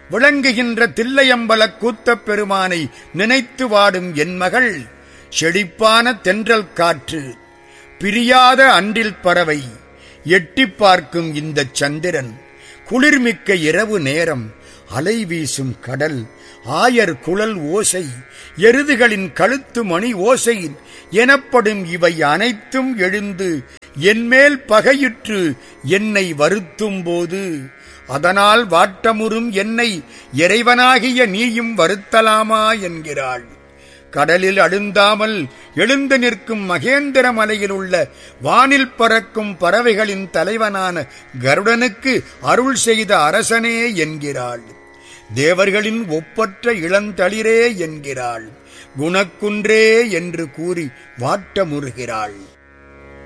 விளங்குகின்ற தில்லையம்பலக் கூத்தப் பெருமானை நினைத்து வாடும் என் மகள் செழிப்பான தென்றல் காற்று பிரியாத அன்றில் பறவை எட்டிப் பார்க்கும் இந்தச் சந்திரன் குளிர்மிக்க இரவு நேரம் அலை வீசும் கடல் ஆயர் குழல் ஓசை எருதுகளின் கழுத்து மணி ஓசை எனப்படும் இவை அனைத்தும் எழுந்து என்மேல் பகையுற்று என்னை வருத்தும் போது அதனால் வாட்டமுறும் என்னை இறைவனாகிய நீயும் வருத்தலாமா என்கிறாள் கடலில் அழுந்தாமல் எழுந்து நிற்கும் மகேந்திர மலையில் உள்ள வானில் பறக்கும் பறவைகளின் தலைவனான கருடனுக்கு அருள் செய்த அரசனே என்கிறாள் தேவர்களின் ஒப்பற்ற இளந்தளிரே என்கிறாள் குணக்குன்றே என்று கூறி வாட்டமுறுகிறாள்